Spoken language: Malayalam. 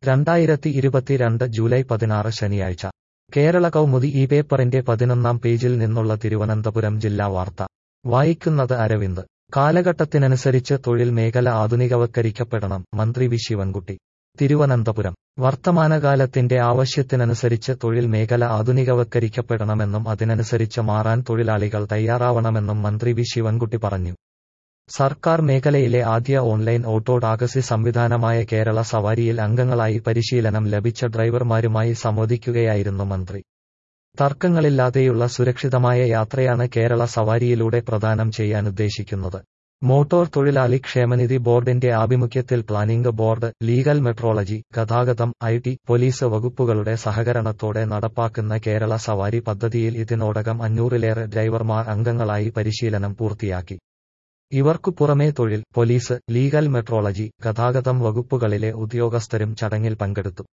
രണ്ടായിരത്തി ഇരുപത്തിരണ്ട് ജൂലൈ പതിനാറ് ശനിയാഴ്ച കേരള കൗമുദി ഈ പേപ്പറിന്റെ പതിനൊന്നാം പേജിൽ നിന്നുള്ള തിരുവനന്തപുരം ജില്ലാ വാർത്ത വായിക്കുന്നത് അരവിന്ദ് കാലഘട്ടത്തിനനുസരിച്ച് തൊഴിൽ മേഖല ആധുനികവൽക്കരിക്കപ്പെടണം മന്ത്രി വി ശിവൻകുട്ടി തിരുവനന്തപുരം വർത്തമാനകാലത്തിന്റെ ആവശ്യത്തിനനുസരിച്ച് തൊഴിൽ മേഖല ആധുനികവൽക്കരിക്കപ്പെടണമെന്നും അതിനനുസരിച്ച് മാറാൻ തൊഴിലാളികൾ തയ്യാറാവണമെന്നും മന്ത്രി വി ശിവൻകുട്ടി പറഞ്ഞു സർക്കാർ മേഖലയിലെ ആദ്യ ഓൺലൈൻ ഓട്ടോ ടാക്സി സംവിധാനമായ കേരള സവാരിയിൽ അംഗങ്ങളായി പരിശീലനം ലഭിച്ച ഡ്രൈവർമാരുമായി സംവദിക്കുകയായിരുന്നു മന്ത്രി തർക്കങ്ങളില്ലാതെയുള്ള സുരക്ഷിതമായ യാത്രയാണ് കേരള സവാരിയിലൂടെ പ്രദാനം ചെയ്യാനുദ്ദേശിക്കുന്നത് മോട്ടോർ തൊഴിലാളി ക്ഷേമനിധി ബോർഡിന്റെ ആഭിമുഖ്യത്തിൽ പ്ലാനിംഗ് ബോർഡ് ലീഗൽ മെട്രോളജി ഗതാഗതം ഐ ടി പോലീസ് വകുപ്പുകളുടെ സഹകരണത്തോടെ നടപ്പാക്കുന്ന കേരള സവാരി പദ്ധതിയിൽ ഇതിനോടകം അഞ്ഞൂറിലേറെ ഡ്രൈവർമാർ അംഗങ്ങളായി പരിശീലനം പൂർത്തിയാക്കി ഇവർക്കു പുറമേ തൊഴിൽ പോലീസ് ലീഗൽ മെട്രോളജി ഗതാഗതം വകുപ്പുകളിലെ ഉദ്യോഗസ്ഥരും ചടങ്ങിൽ പങ്കെടുത്തു